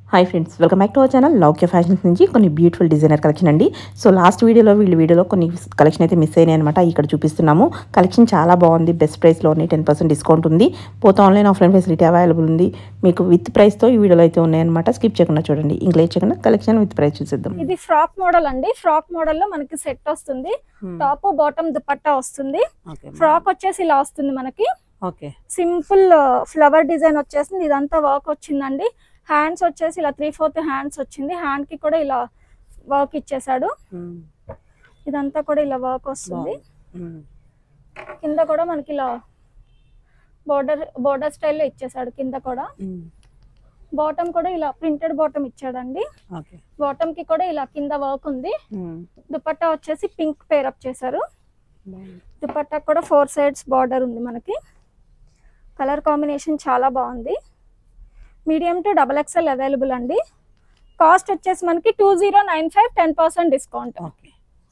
Hi friends welcome back to our channel Loukya fashions నుంచి కొన్ని beautiful designer collection అండి so last వీడియోలో వీళ్ళ వీడియోలో కొన్ని కలెక్షన్ అయితే మిస్ అయినాయి అనమాట ఇక్కడ చూపిస్తున్నాము కలెక్షన్ చాలా బాగుంది బెస్ట్ ప్రైస్లో ఉన్నాయి టెన్ పర్సెంట్ డిస్కౌంట్ ఉంది పోతే ఆన్లైన్ ఆఫ్లైన్ ఫెసిలిటీ అవైలబుల్ ఉంది మీకు విత్ ప్రైస్తో ఈ వీడియోలో అయితే ఉన్నాయన్నమాట స్కిప్ చేయకుండా చూడండి ఇంకా లేట్ చేయకుండా కలెక్షన్ విత్ ప్రైస్ చూసేద్దాం ఇది ఫ్రాక్ మోడల్ అండి ఫ్రాక్ మోడల్ లో మనకి సెట్ వస్తుంది టాప్ బాటమ్ దుపట్టా వస్తుంది ఓకే ఫ్రాక్ వచ్చేసి ఇలా వస్తుంది మనకి ఓకే సింపుల్ ఫ్లవర్ డిజైన్ వచ్చేసింది ఇదంతా వర్క్ వచ్చిందండి హ్యాండ్స్ వచ్చేసి ఇలా త్రీ ఫోర్త్ హ్యాండ్స్ వచ్చింది హ్యాండ్ కి కూడా ఇలా వర్క్ ఇచ్చేసాడు ఇదంతా కూడా ఇలా వర్క్ వస్తుంది కింద కూడా మనకి ఇలా బోర్డర్ బోర్డర్ స్టైల్లో ఇచ్చేసాడు కింద కూడా బాటమ్ కూడా ఇలా ప్రింటెడ్ బాటమ్ ఇచ్చాడండి ఓకే బాటమ్ కి కూడా ఇలా కింద వర్క్ ఉంది దుపట్టా వచ్చేసి పింక్ పేరప్ చేశారు దుపట్టా కూడా ఫోర్ సైడ్స్ బార్డర్ ఉంది మనకి కలర్ కాంబినేషన్ చాలా బాగుంది medium to double XL available అండి కాస్ట్ వచ్చేసి మనకి two zero nine five ten percent discount okay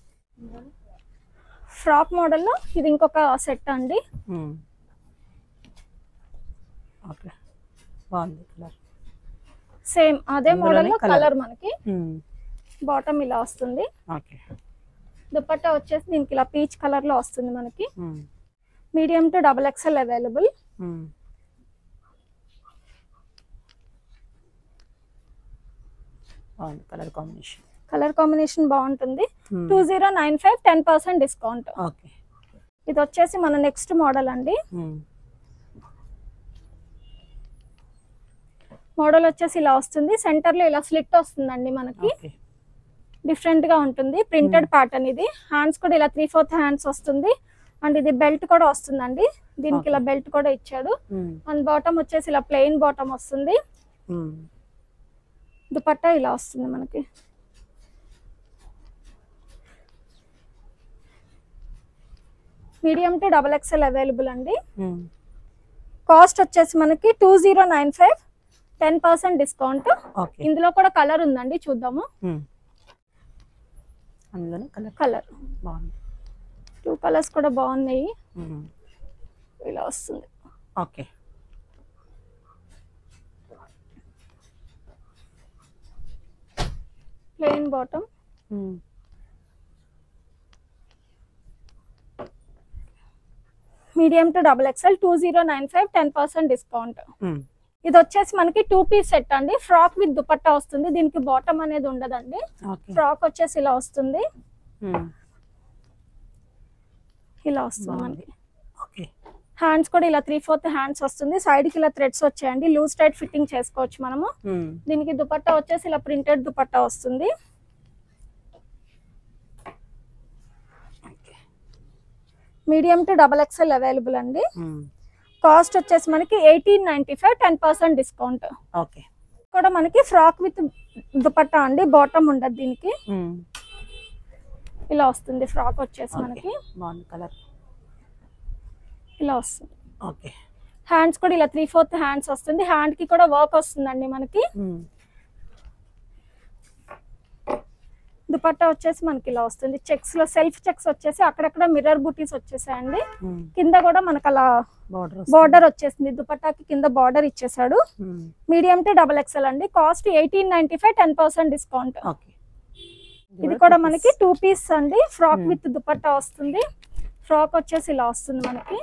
frock మోడల్లో ఇది ఇంకొక సెట్ అండి ఓకే బాగుంది కలర్ సేమ్ అదే అందులోనే మోడల్లో colour. కలర్ మనకి బాటమ్ ఇలా వస్తుంది ఓకే దుపట్టా వచ్చేసి దీనికి ఇలా పీచ్ కలర్ లో వస్తుంది మనకి medium to double XL available బాగుంది కలర్ కాంబినేషన్ కలర్ కాంబినేషన్ బాగుంటుంది two zero nine five ten percent discount okay ఇది వచ్చేసి మన నెక్స్ట్ మోడల్ అండి మోడల్ వచ్చేసి ఇలా వస్తుంది సెంటర్ లో ఇలా స్లిట్ వస్తుందండి మనకి ఓకే డిఫరెంట్ గా ఉంటుంది ప్రింటెడ్ ప్యాటర్న్ ఇది హ్యాండ్స్ కూడా ఇలా త్రీ ఫోర్త్ హ్యాండ్స్ వస్తుంది అండ్ ఇది బెల్ట్ కూడా వస్తుందండి దీనికి ఇలా బెల్ట్ కూడా ఇచ్చాడు అండ్ బాటమ్ వచ్చేసి ఇలా ప్లెయిన్ బాటమ్ వస్తుంది దుపట్టా ఇలా వస్తుంది మనకి medium to double XL available అండి కాస్ట్ వచ్చేసి మనకి two zero nine five ten percent discount okay ఇందులో కూడా కలర్ ఉందండి చూద్దాము అందులోనే కలర్ కలర్ బాగుంది టూ కలర్స్ కూడా బాగున్నాయి ఇలా వస్తుంది okay plain bottom medium to double XL two zero nine five ten percent discount ఇది వచ్చేసి మనకి టూ పీస్ సెట్ అండి ఫ్రాక్ విత్ దుపట్టా వస్తుంది దీనికి బాటమ్ అనేది ఉండదండి ఓకే ఫ్రాక్ వచ్చేసి ఇలా వస్తుంది ఇలా వస్తుంది బాగుంది. మనకి ఓకే హ్యాండ్స్ కూడా ఇలా త్రీ ఫోర్త్ హ్యాండ్స్ వస్తుంది సైడ్ కి ఇలా థ్రెడ్స్ వచ్చాయండి లూజ్ టైట్ ఫిట్టింగ్ చేసుకోవచ్చు మనము దీనికి దుపట్టా వచ్చేసి ఇలా ప్రింటెడ్ దుపట్టా వస్తుంది okay medium to double XL available అండి కాస్ట్ వచ్చేసి మనకి eighteen ninety five ten percent discount okay కూడా మనకి ఫ్రాక్ విత్ దుపట్టా అండి బాటమ్ ఉండదు దీనికి ఇలా వస్తుంది ఫ్రాక్ వచ్చేసి మనకి బాగుంది కలర్ ఇలా వస్తుంది ఓకే హ్యాండ్స్ కూడా ఇలా త్రీ ఫోర్త్ హ్యాండ్స్ వస్తుంది హ్యాండ్ కి కూడా వర్క్ వస్తుందండి మనకి దుపట్టా వచ్చేసి మనకి ఇలా వస్తుంది చెక్స్ లో సెల్ఫ్ చెక్స్ వచ్చేసి అక్కడక్కడ మిర్రర్ బుటీస్ వచ్చేసాయండి కింద కూడా మనకు అలా బార్డర్ బార్డర్ వచ్చేసింది దుపట్టాకి కింద బార్డర్ ఇచ్చేసాడు మీడియం టు డబల్ ఎక్స్ఎల్ అండి cost eighteen ninety five ten percent discount okay ఇది కూడా మనకి టూ పీస్ అండి ఫ్రాక్ Hmm. విత్ దుపట్టా వస్తుంది ఫ్రాక్ వచ్చేసి ఇలా వస్తుంది మనకి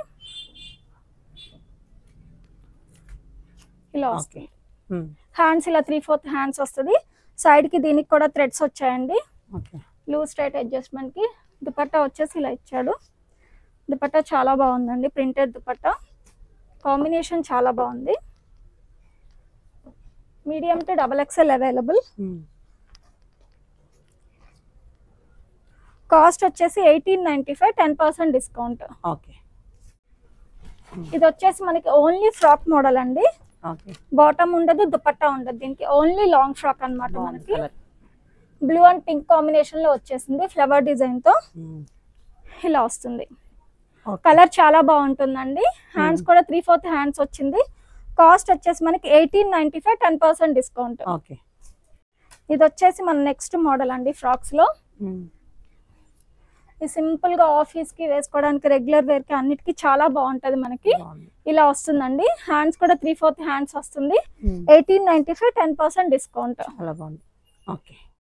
ఇలా వస్తుంది హ్యాండ్స్ ఇలా త్రీ ఫోర్త్ హ్యాండ్స్ వస్తుంది సైడ్ కి దీనికి కూడా థ్రెడ్స్ వచ్చాయండి ఓకే లూజ్ టైట్ అడ్జస్ట్మెంట్ కి దుపట్టా వచ్చేసి ఇలా ఇచ్చాడు దుపట్టా చాలా బాగుందండి ప్రింటెడ్ దుపట్టా కాంబినేషన్ చాలా బాగుంది medium to double XL available cost వచ్చేసి eighteen ninety five ten percent discount okay ఇది వచ్చేసి మనకి ఓన్లీ ఫ్రాక్ మోడల్ అండి ఓకే బాటమ్ ఉండదు దుపట్టా ఉండదు దీనికి ఓన్లీ లాంగ్ ఫ్రాక్ అన్నమాట బాగుంది మనకి colour blue and pink combination లో వచ్చేసింది ఫ్లవర్ డిజైన్ తో ఇలా వస్తుంది ఓకే కలర్ చాలా బాగుంటుందండి హ్యాండ్స్ కూడా త్రీ ఫోర్త్ హ్యాండ్స్ వచ్చింది కాస్ట్ వచ్చేసి మనకి eighteen ninety five ten percent discount okay ఇది వచ్చేసి మన నెక్స్ట్ మోడల్ అండి ఫ్రాక్స్ లో ఈ సింపుల్ గా ఆఫీస్ కి వేసుకోవడానికి రెగ్యులర్ వేర్ కి అన్నిటికీ చాలా బాగుంటది మనకి బాగుంది ఇలా వస్తుందండి హ్యాండ్స్ కూడా త్రీ ఫోర్త్ హ్యాండ్స్ వస్తుంది eighteen ninety five ten percent discount చాలా బాగుంది ఓకే